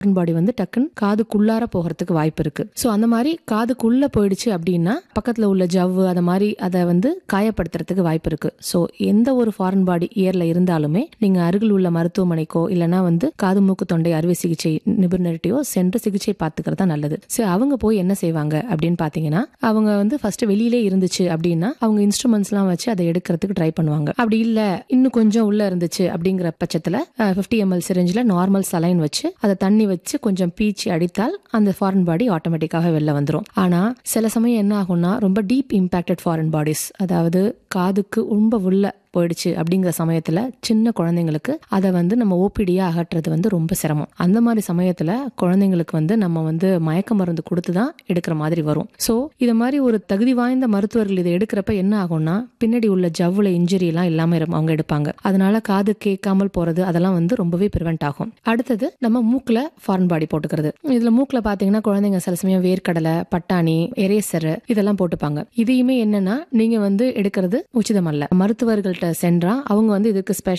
பாடி வந்து டக்குன்னு காதுக்குள்ளார போகிறதுக்கு வாய்ப்பு இருக்கு ஸோ அந்த மாதிரி காதுக்குள்ள போயிடுச்சு அப்படின்னா பக்கத்துல உள்ள ஜவ்வு அதை மாதிரி அதை வந்து காயப்படுத்துறதுக்கு வாய்ப்பு இருக்கு ஸோ எந்த ஒரு ஃபாரின் பாடி இயர்ல இருந்தாலுமே நீங்க அருகில் உள்ள மருத்துவமனைக்கோ இல்லைன்னா வந்து காது மூக்கு தொண்டை அறுவை சிகிச்சை நிபுணர்கிட்டயோ சென்று சிகிச்சை பார்த்துக்கிறது தான் நல்லது ஸோ அவங்க போய் என்ன செய்வாங்க அப்படின்னு பார்த்தீங்கன்னா அவங்க வந்து ஃபர்ஸ்ட் வெளியிலே இருந்துச்சு அப்படின்னா அவங்க இன்ஸ்ட்ருமெண்ட்ஸ்லாம் வச்சு அதை எடுக்கிறதுக்கு ட்ரை பண்ணுவாங்க அப்படி இல்லை இன்னும் கொஞ்சம் உள்ள இருந்துச்சு அப்படிங்கிற பட்சத்தில் ஃபிஃப்டி எம்எல் சிரிஞ்சில் நார்மல் சலைன் வச்சு அதை தண்ணி வச்சு கொஞ்சம் பீச்சி அடித்தால் அந்த ஃபாரின் பாடி ஆட்டோமேட்டிக்காக வெளில வந்துடும் ஆனால் சில சமயம் என்ன ஆகும்னா ரொம்ப டீப் இம்பேக்டட் ஃபாரின் பாடிஸ் அதாவது காதுக்கு ரொம்ப உள்ள போயிடுச்சு அப்படிங்கிற சமயத்துல சின்ன குழந்தைங்களுக்கு அதை வந்து நம்ம ஓபிடியா அகற்றுறது வந்து ரொம்ப சிரமம் அந்த மாதிரி சமயத்துல குழந்தைங்களுக்கு வந்து நம்ம வந்து மயக்க மருந்து கொடுத்து தான் எடுக்கிற மாதிரி வரும் ஸோ இது மாதிரி ஒரு தகுதி வாய்ந்த மருத்துவர்கள் இதை எடுக்கிறப்ப என்ன ஆகும்னா பின்னாடி உள்ள ஜவ்வுல இன்ஜுரி எல்லாம் இல்லாம இரு- அவங்க எடுப்பாங்க அதனால காது கேட்காமல் போறது அதெல்லாம் வந்து ரொம்பவே ப்ரிவென்ட் ஆகும் அடுத்தது நம்ம மூக்குல ஃபாரின் பாடி போட்டுக்கிறது இதுல மூக்குல பாத்தீங்கன்னா குழந்தைங்க சில சமயம் வேர்க்கடலை பட்டாணி எரேசர் இதெல்லாம் போட்டுப்பாங்க இதையுமே என்னன்னா நீங்க வந்து எடுக்கிறது உச்சிதம் அல்ல மருத்துவர்கள்ட்ட சென்றா அவங்க வந்து இதுக்கு ஸ்பெஷல்